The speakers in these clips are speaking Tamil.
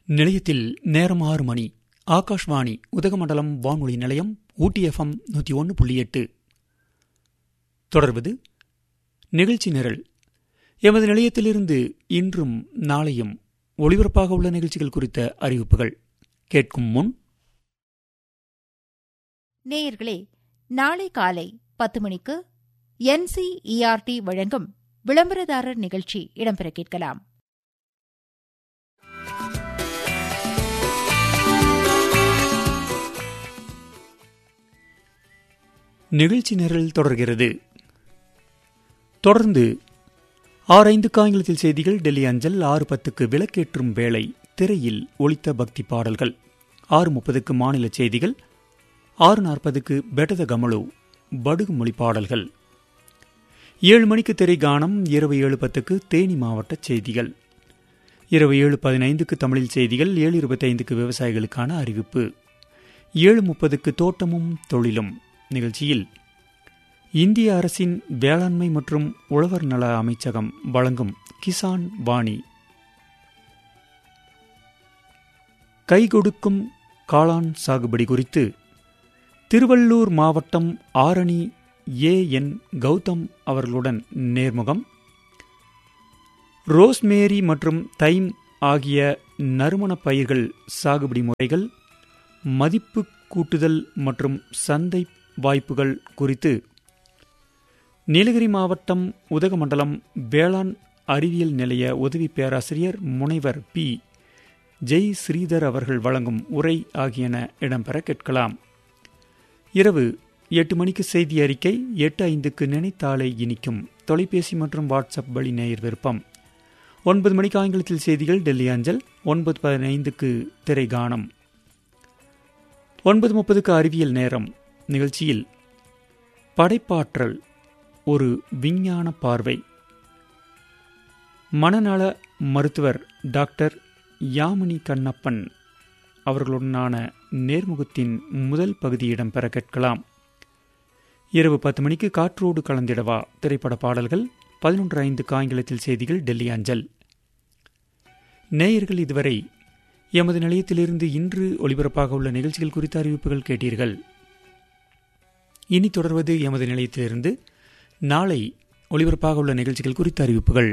நிலையத்தில் நேரம் ஆறு மணி ஆகாஷ்வாணி உதகமண்டலம் வானொலி நிலையம் ஊட்டி எஃப்எம் நூற்றி ஒன்று புள்ளி எட்டு தொடர்வது நிகழ்ச்சி நிரல் எமது நிலையத்திலிருந்து இன்றும் நாளையும் ஒளிபரப்பாக உள்ள நிகழ்ச்சிகள் குறித்த அறிவிப்புகள் கேட்கும் முன் நேயர்களே நாளை காலை பத்து மணிக்கு என்சிஇஆர்டி வழங்கும் விளம்பரதாரர் நிகழ்ச்சி இடம்பெற கேட்கலாம் நிகழ்ச்சி நிரல் தொடர்கிறது தொடர்ந்து ஆறு ஐந்துக்கு ஆங்கிலத்தில் செய்திகள் டெல்லி அஞ்சல் ஆறு பத்துக்கு விளக்கேற்றும் வேளை திரையில் ஒலித்த பக்தி பாடல்கள் ஆறு முப்பதுக்கு மாநில செய்திகள் ஆறு நாற்பதுக்கு பெட்டத கமலு படுகு மொழி பாடல்கள் ஏழு மணிக்கு திரை கானம் இரவு ஏழு பத்துக்கு தேனி மாவட்ட செய்திகள் இரவு ஏழு பதினைந்துக்கு தமிழில் செய்திகள் ஏழு இருபத்தைந்துக்கு விவசாயிகளுக்கான அறிவிப்பு ஏழு முப்பதுக்கு தோட்டமும் தொழிலும் நிகழ்ச்சியில் இந்திய அரசின் வேளாண்மை மற்றும் உழவர் நல அமைச்சகம் வழங்கும் கிசான் வாணி கை கொடுக்கும் காளான் சாகுபடி குறித்து திருவள்ளூர் மாவட்டம் ஆரணி ஏ என் கௌதம் அவர்களுடன் நேர்முகம் ரோஸ்மேரி மற்றும் தைம் ஆகிய நறுமண பயிர்கள் சாகுபடி முறைகள் மதிப்பு கூட்டுதல் மற்றும் சந்தை வாய்ப்புகள் குறித்து நீலகிரி மாவட்டம் உதகமண்டலம் வேளாண் அறிவியல் நிலைய உதவி பேராசிரியர் முனைவர் பி ஜெய் ஸ்ரீதர் அவர்கள் வழங்கும் உரை ஆகியன இடம்பெற கேட்கலாம் இரவு எட்டு மணிக்கு செய்தி அறிக்கை எட்டு ஐந்துக்கு நினைத்தாலே இனிக்கும் தொலைபேசி மற்றும் வாட்ஸ்அப் வழி நேயர் விருப்பம் ஒன்பது மணிக்கு ஆங்கிலத்தில் செய்திகள் டெல்லி அஞ்சல் ஒன்பது பதினைந்துக்கு திரை கானம் ஒன்பது முப்பதுக்கு அறிவியல் நேரம் நிகழ்ச்சியில் படைப்பாற்றல் ஒரு விஞ்ஞான பார்வை மனநல மருத்துவர் டாக்டர் யாமினி கண்ணப்பன் அவர்களுடனான நேர்முகத்தின் முதல் பகுதி இடம்பெற கேட்கலாம் இரவு பத்து மணிக்கு காற்றோடு கலந்திடவா திரைப்பட பாடல்கள் பதினொன்று ஐந்துக்கு ஆங்கிலத்தில் செய்திகள் டெல்லி அஞ்சல் நேயர்கள் இதுவரை எமது நிலையத்திலிருந்து இன்று ஒளிபரப்பாக உள்ள நிகழ்ச்சிகள் குறித்த அறிவிப்புகள் கேட்டீர்கள் இனி தொடர்வது எமது நிலையத்திலிருந்து நாளை ஒளிபரப்பாக உள்ள நிகழ்ச்சிகள் குறித்த அறிவிப்புகள்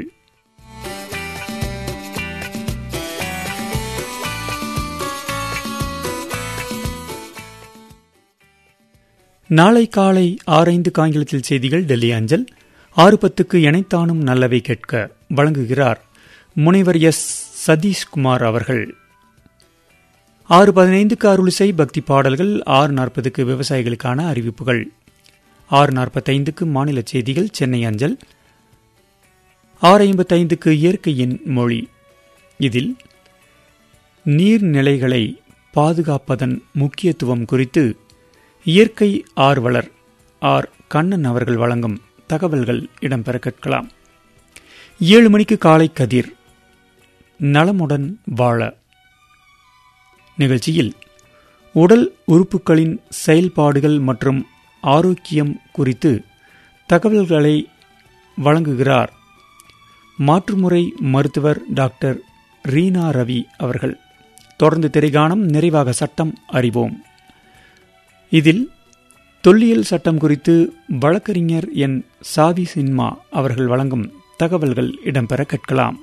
நாளை காலை ஆரைந்து ஆங்கிலத்தில் செய்திகள் டெல்லி அஞ்சல் ஆறு பத்துக்கு இணைத்தானும் நல்லவை கேட்க வழங்குகிறார் முனைவர் எஸ் சதீஷ்குமார் அவர்கள் ஆறு பதினைந்துக்கு அருளிசை பக்தி பாடல்கள் ஆறு நாற்பதுக்கு விவசாயிகளுக்கான அறிவிப்புகள் ஆறு நாற்பத்தைந்துக்கு மாநில செய்திகள் சென்னை அஞ்சல் ஆறு ஐம்பத்தைந்துக்கு இயற்கையின் மொழி இதில் நீர்நிலைகளை பாதுகாப்பதன் முக்கியத்துவம் குறித்து இயற்கை ஆர்வலர் ஆர் கண்ணன் அவர்கள் வழங்கும் தகவல்கள் இடம்பெற கேட்கலாம் ஏழு மணிக்கு காலை கதிர் நலமுடன் வாழ நிகழ்ச்சியில் உடல் உறுப்புகளின் செயல்பாடுகள் மற்றும் ஆரோக்கியம் குறித்து தகவல்களை வழங்குகிறார் மாற்றுமுறை மருத்துவர் டாக்டர் ரீனா ரவி அவர்கள் தொடர்ந்து திரைகாணம் நிறைவாக சட்டம் அறிவோம் இதில் தொல்லியல் சட்டம் குறித்து வழக்கறிஞர் என் சாவி சின்மா அவர்கள் வழங்கும் தகவல்கள் இடம்பெற கேட்கலாம்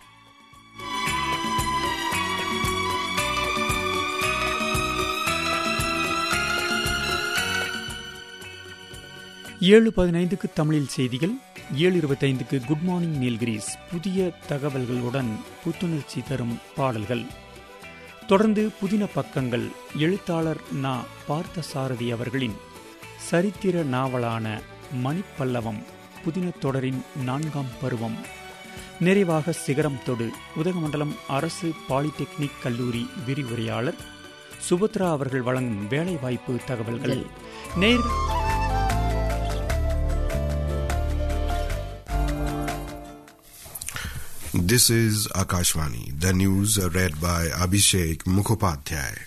ஏழு பதினைந்துக்கு தமிழில் செய்திகள் ஏழு இருபத்தைந்துக்கு குட் மார்னிங் நீல்கிரீஸ் புதிய தகவல்களுடன் புத்துணர்ச்சி தரும் பாடல்கள் தொடர்ந்து புதின பக்கங்கள் எழுத்தாளர் நா பார்த்த சாரதி அவர்களின் சரித்திர நாவலான மணிப்பல்லவம் புதின தொடரின் நான்காம் பருவம் நிறைவாக சிகரம் தொடு உதகமண்டலம் அரசு பாலிடெக்னிக் கல்லூரி விரிவுரையாளர் சுபத்ரா அவர்கள் வழங்கும் வேலைவாய்ப்பு தகவல்கள் நேர் This is Akashvani. The news read by Abhishek Mukhopadhyay.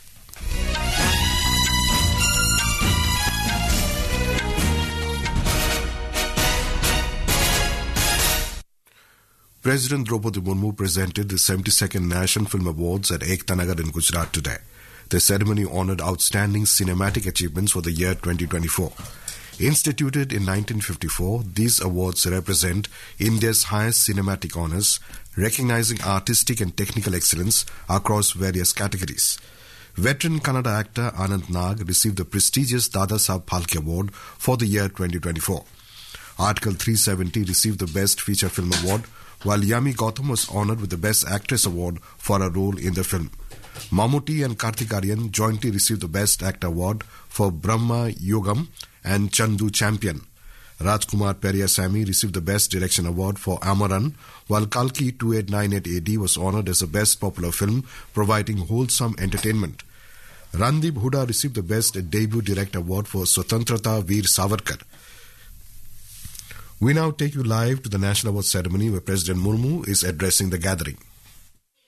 President Draupadi Murmu presented the 72nd National Film Awards at Ekta Nagar in Gujarat today. The ceremony honored outstanding cinematic achievements for the year 2024. Instituted in 1954, these awards represent India's highest cinematic honors, recognizing artistic and technical excellence across various categories. Veteran Kannada actor Anand Nag received the prestigious Dada Sahab Phalke Award for the year 2024. Article 370 received the Best Feature Film Award, while Yami Gautam was honored with the Best Actress Award for her role in the film. Mammootty and Karthik Aryan jointly received the Best Actor Award for Brahma Yogam and Chandu Champion. Rajkumar Periasamy received the Best Direction Award for Amaran, while Kalki 2898 AD was honored as the Best Popular Film, providing wholesome entertainment. Randeep Huda received the Best Debut Direct Award for Swatantrata Veer Savarkar. We now take you live to the National Award ceremony where President Murmu is addressing the gathering.